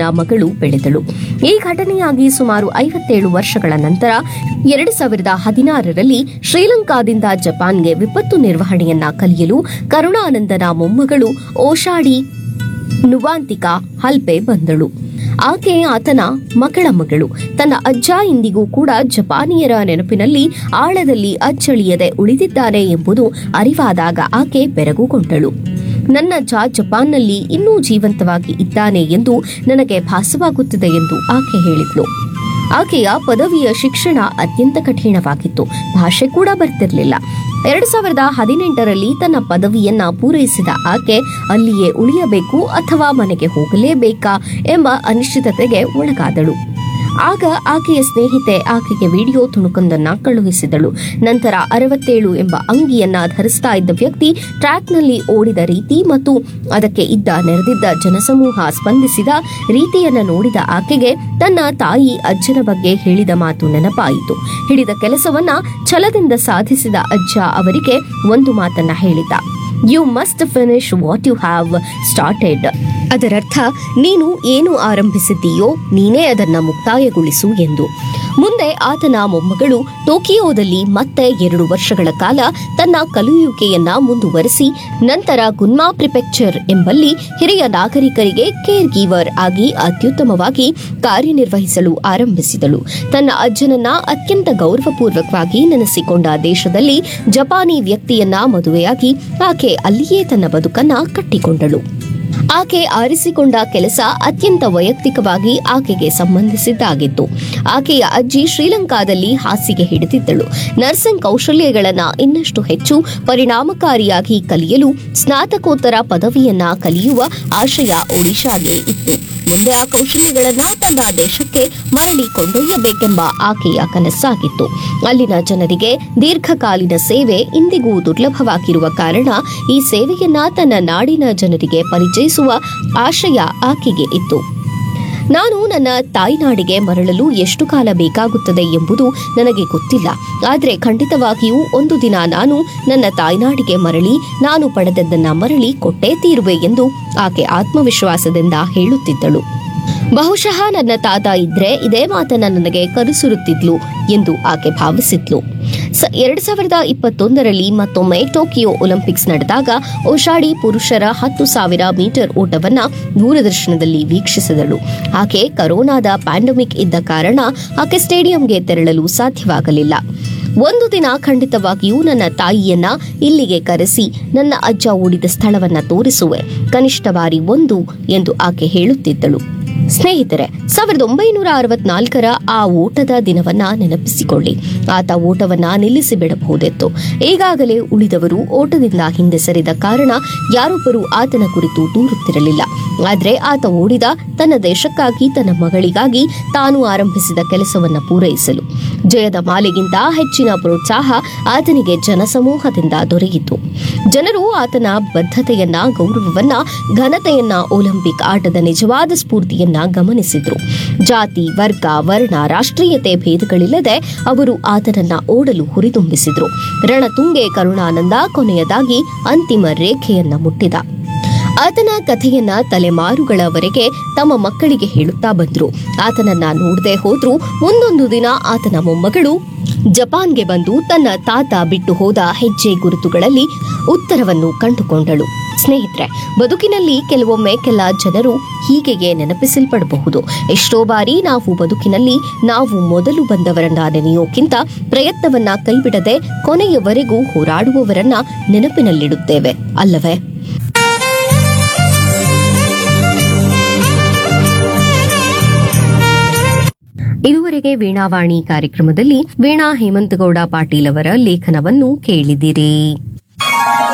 ಮಗಳು ಬೆಳೆದಳು ಈ ಘಟನೆಯಾಗಿ ಸುಮಾರು ಐವತ್ತೇಳು ವರ್ಷಗಳ ನಂತರ ಎರಡು ಸಾವಿರದ ಹದಿನಾರರಲ್ಲಿ ಶ್ರೀಲಂಕಾದಿಂದ ಜಪಾನ್ಗೆ ವಿಪತ್ತು ನಿರ್ವಹಣೆಯನ್ನ ಕಲಿಯಲು ಕರುಣಾನಂದನ ಮೊಮ್ಮಗಳು ಓಷಾಡಿ ನುವಾಂತಿಕಾ ಹಲ್ಪೆ ಬಂದಳು ಆಕೆ ಆತನ ಮಗಳ ಮಗಳು ತನ್ನ ಅಜ್ಜ ಇಂದಿಗೂ ಕೂಡ ಜಪಾನಿಯರ ನೆನಪಿನಲ್ಲಿ ಆಳದಲ್ಲಿ ಅಚ್ಚಳಿಯದೆ ಉಳಿದಿದ್ದಾನೆ ಎಂಬುದು ಅರಿವಾದಾಗ ಆಕೆ ಬೆರಗುಗೊಂಡಳು ನನ್ನಜ್ಜ ಜಪಾನ್ನಲ್ಲಿ ಇನ್ನೂ ಜೀವಂತವಾಗಿ ಇದ್ದಾನೆ ಎಂದು ನನಗೆ ಭಾಸವಾಗುತ್ತಿದೆ ಎಂದು ಆಕೆ ಹೇಳಿದ್ಲು ಆಕೆಯ ಪದವಿಯ ಶಿಕ್ಷಣ ಅತ್ಯಂತ ಕಠಿಣವಾಗಿತ್ತು ಭಾಷೆ ಕೂಡ ಬರ್ತಿರ್ಲಿಲ್ಲ ಎರಡು ಸಾವಿರದ ಹದಿನೆಂಟರಲ್ಲಿ ತನ್ನ ಪದವಿಯನ್ನ ಪೂರೈಸಿದ ಆಕೆ ಅಲ್ಲಿಯೇ ಉಳಿಯಬೇಕು ಅಥವಾ ಮನೆಗೆ ಹೋಗಲೇಬೇಕಾ ಎಂಬ ಅನಿಶ್ಚಿತತೆಗೆ ಒಳಗಾದಳು ಆಗ ಆಕೆಯ ಸ್ನೇಹಿತೆ ಆಕೆಗೆ ವಿಡಿಯೋ ತುಣುಕೊಂದನ್ನ ಕಳುಹಿಸಿದಳು ನಂತರ ಅರವತ್ತೇಳು ಎಂಬ ಅಂಗಿಯನ್ನ ಧರಿಸ್ತಾ ಇದ್ದ ವ್ಯಕ್ತಿ ಟ್ರ್ಯಾಕ್ನಲ್ಲಿ ಓಡಿದ ರೀತಿ ಮತ್ತು ಅದಕ್ಕೆ ಇದ್ದ ನೆರೆದಿದ್ದ ಜನಸಮೂಹ ಸ್ಪಂದಿಸಿದ ರೀತಿಯನ್ನ ನೋಡಿದ ಆಕೆಗೆ ತನ್ನ ತಾಯಿ ಅಜ್ಜನ ಬಗ್ಗೆ ಹೇಳಿದ ಮಾತು ನೆನಪಾಯಿತು ಹಿಡಿದ ಕೆಲಸವನ್ನ ಛಲದಿಂದ ಸಾಧಿಸಿದ ಅಜ್ಜ ಅವರಿಗೆ ಒಂದು ಮಾತನ್ನ ಹೇಳಿದ್ದ you must finish what you have started ಅದರರ್ಥ ನೀನು ಏನು ಆರಂಭಿಸಿದ್ದೀಯೋ ನೀನೇ ಅದನ್ನ ಮುಕ್ತಾಯಗೊಳಿಸು ಎಂದು ಮುಂದೆ ಆತನ ಮೊಮ್ಮಗಳು ಟೋಕಿಯೋದಲ್ಲಿ ಮತ್ತೆ ಎರಡು ವರ್ಷಗಳ ಕಾಲ ತನ್ನ ಕಲಿಯುವಿಕೆಯನ್ನ ಮುಂದುವರೆಸಿ ನಂತರ ಗುನ್ಮಾ ಪ್ರಿಪೆಕ್ಚರ್ ಎಂಬಲ್ಲಿ ಹಿರಿಯ ನಾಗರಿಕರಿಗೆ ಕೇರ್ ಗೀವರ್ ಆಗಿ ಅತ್ಯುತ್ತಮವಾಗಿ ಕಾರ್ಯನಿರ್ವಹಿಸಲು ಆರಂಭಿಸಿದಳು ತನ್ನ ಅಜ್ಜನನ್ನ ಅತ್ಯಂತ ಗೌರವಪೂರ್ವಕವಾಗಿ ನೆನೆಸಿಕೊಂಡ ದೇಶದಲ್ಲಿ ಜಪಾನಿ ವ್ಯಕ್ತಿಯನ್ನ ಮದುವೆಯಾಗಿ ಆಕೆ ಅಲ್ಲಿಯೇ ತನ್ನ ಬದುಕನ್ನ ಕಟ್ಟಿಕೊಂಡಳು ಆಕೆ ಆರಿಸಿಕೊಂಡ ಕೆಲಸ ಅತ್ಯಂತ ವೈಯಕ್ತಿಕವಾಗಿ ಆಕೆಗೆ ಸಂಬಂಧಿಸಿದ್ದಾಗಿತ್ತು ಆಕೆಯ ಅಜ್ಜಿ ಶ್ರೀಲಂಕಾದಲ್ಲಿ ಹಾಸಿಗೆ ಹಿಡಿದಿದ್ದಳು ನರ್ಸಿಂಗ್ ಕೌಶಲ್ಯಗಳನ್ನ ಇನ್ನಷ್ಟು ಹೆಚ್ಚು ಪರಿಣಾಮಕಾರಿಯಾಗಿ ಕಲಿಯಲು ಸ್ನಾತಕೋತ್ತರ ಪದವಿಯನ್ನ ಕಲಿಯುವ ಆಶಯ ಒಡಿಶಾಗೆ ಇತ್ತು ಮುಂದೆ ಆ ಕೌಶಲ್ಯಗಳನ್ನ ತನ್ನ ದೇಶಕ್ಕೆ ಮರಳಿ ಕೊಂಡೊಯ್ಯಬೇಕೆಂಬ ಆಕೆಯ ಕನಸಾಗಿತ್ತು ಅಲ್ಲಿನ ಜನರಿಗೆ ದೀರ್ಘಕಾಲೀನ ಸೇವೆ ಇಂದಿಗೂ ದುರ್ಲಭವಾಗಿರುವ ಕಾರಣ ಈ ಸೇವೆಯನ್ನ ತನ್ನ ನಾಡಿನ ಜನರಿಗೆ ಪರಿಚಯಿಸುವ ಆಶಯ ಆಕೆಗೆ ಇತ್ತು ನಾನು ನನ್ನ ತಾಯ್ನಾಡಿಗೆ ಮರಳಲು ಎಷ್ಟು ಕಾಲ ಬೇಕಾಗುತ್ತದೆ ಎಂಬುದು ನನಗೆ ಗೊತ್ತಿಲ್ಲ ಆದರೆ ಖಂಡಿತವಾಗಿಯೂ ಒಂದು ದಿನ ನಾನು ನನ್ನ ತಾಯ್ನಾಡಿಗೆ ಮರಳಿ ನಾನು ಪಡೆದದ್ದನ್ನ ಮರಳಿ ಕೊಟ್ಟೇ ತೀರುವೆ ಎಂದು ಆಕೆ ಆತ್ಮವಿಶ್ವಾಸದಿಂದ ಹೇಳುತ್ತಿದ್ದಳು ಬಹುಶಃ ನನ್ನ ತಾತ ಇದ್ರೆ ಇದೇ ಮಾತನ್ನ ನನಗೆ ಕರುಸುರುತ್ತಿದ್ಲು ಎಂದು ಆಕೆ ಭಾವಿಸಿದ್ಲು ಸ- ಎರಡ್ ಸಾವಿರದ ಇಪ್ಪತ್ತೊಂದರಲ್ಲಿ ಮತ್ತೊಮ್ಮೆ ಟೋಕಿಯೋ ಒಲಿಂಪಿಕ್ಸ್ ನಡೆದಾಗ ಓಷಾಡಿ ಪುರುಷರ ಹತ್ತು ಸಾವಿರ ಮೀಟರ್ ಓಟವನ್ನ ದೂರದರ್ಶನದಲ್ಲಿ ವೀಕ್ಷಿಸಿದಳು ಆಕೆ ಕರೋನಾದ ಪ್ಯಾಂಡಮಿಕ್ ಇದ್ದ ಕಾರಣ ಆಕೆ ಸ್ಟೇಡಿಯಂಗೆ ತೆರಳಲು ಸಾಧ್ಯವಾಗಲಿಲ್ಲ ಒಂದು ದಿನ ಖಂಡಿತವಾಗಿಯೂ ನನ್ನ ತಾಯಿಯನ್ನ ಇಲ್ಲಿಗೆ ಕರೆಸಿ ನನ್ನ ಅಜ್ಜ ಓಡಿದ ಸ್ಥಳವನ್ನ ತೋರಿಸುವೆ ಕನಿಷ್ಠ ಬಾರಿ ಒಂದು ಎಂದು ಆಕೆ ಹೇಳುತ್ತಿದ್ದಳು ಸ್ನೇಹಿತರೆ ಸಾವಿರದ ಒಂಬೈನೂರ ಅರವತ್ನಾಲ್ಕರ ಆ ಓಟದ ದಿನವನ್ನ ನೆನಪಿಸಿಕೊಳ್ಳಿ ಆತ ಓಟವನ್ನ ನಿಲ್ಲಿಸಿ ಬಿಡಬಹುದಿತ್ತು ಈಗಾಗಲೇ ಉಳಿದವರು ಓಟದಿಂದ ಹಿಂದೆ ಸರಿದ ಕಾರಣ ಯಾರೊಬ್ಬರು ಆತನ ಕುರಿತು ದೂರುತ್ತಿರಲಿಲ್ಲ ಆದರೆ ಆತ ಓಡಿದ ತನ್ನ ದೇಶಕ್ಕಾಗಿ ತನ್ನ ಮಗಳಿಗಾಗಿ ತಾನು ಆರಂಭಿಸಿದ ಕೆಲಸವನ್ನ ಪೂರೈಸಲು ಜಯದ ಮಾಲೆಗಿಂತ ಹೆಚ್ಚಿನ ಪ್ರೋತ್ಸಾಹ ಆತನಿಗೆ ಜನಸಮೂಹದಿಂದ ದೊರೆಯಿತು ಜನರು ಆತನ ಬದ್ಧತೆಯನ್ನ ಗೌರವವನ್ನ ಘನತೆಯನ್ನ ಒಲಿಂಪಿಕ್ ಆಟದ ನಿಜವಾದ ಸ್ಫೂರ್ತಿಯನ್ನ ಗಮನಿಸಿದ್ರು ಜಾತಿ ವರ್ಗ ವರ್ಣ ರಾಷ್ಟ್ರೀಯತೆ ಭೇದಗಳಿಲ್ಲದೆ ಅವರು ಆತನನ್ನ ಓಡಲು ಹುರಿದುಂಬಿಸಿದ್ರು ರಣತುಂಗೆ ಕರುಣಾನಂದ ಕೊನೆಯದಾಗಿ ಅಂತಿಮ ರೇಖೆಯನ್ನ ಮುಟ್ಟಿದ ಆತನ ಕಥೆಯನ್ನ ತಲೆಮಾರುಗಳವರೆಗೆ ತಮ್ಮ ಮಕ್ಕಳಿಗೆ ಹೇಳುತ್ತಾ ಬಂದ್ರು ಆತನನ್ನ ನೋಡದೆ ಹೋದ್ರೂ ಮುಂದೊಂದು ದಿನ ಆತನ ಮೊಮ್ಮಗಳು ಜಪಾನ್ಗೆ ಬಂದು ತನ್ನ ತಾತ ಬಿಟ್ಟು ಹೋದ ಹೆಜ್ಜೆ ಗುರುತುಗಳಲ್ಲಿ ಉತ್ತರವನ್ನು ಕಂಡುಕೊಂಡಳು ಸ್ನೇಹಿತರೆ ಬದುಕಿನಲ್ಲಿ ಕೆಲವೊಮ್ಮೆ ಕೆಲ ಜನರು ಹೀಗೆಯೇ ನೆನಪಿಸಲ್ಪಡಬಹುದು ಎಷ್ಟೋ ಬಾರಿ ನಾವು ಬದುಕಿನಲ್ಲಿ ನಾವು ಮೊದಲು ಬಂದವರನ್ನ ನೆನೆಯೋಕ್ಕಿಂತ ಪ್ರಯತ್ನವನ್ನ ಕೈಬಿಡದೆ ಕೊನೆಯವರೆಗೂ ಹೋರಾಡುವವರನ್ನ ನೆನಪಿನಲ್ಲಿಡುತ್ತೇವೆ ಅಲ್ಲವೇ ಇದುವರೆಗೆ ವೀಣಾವಾಣಿ ಕಾರ್ಯಕ್ರಮದಲ್ಲಿ ವೀಣಾ ಹೇಮಂತಗೌಡ ಪಾಟೀಲ್ ಅವರ ಲೇಖನವನ್ನು ಕೇಳಿದಿರಿ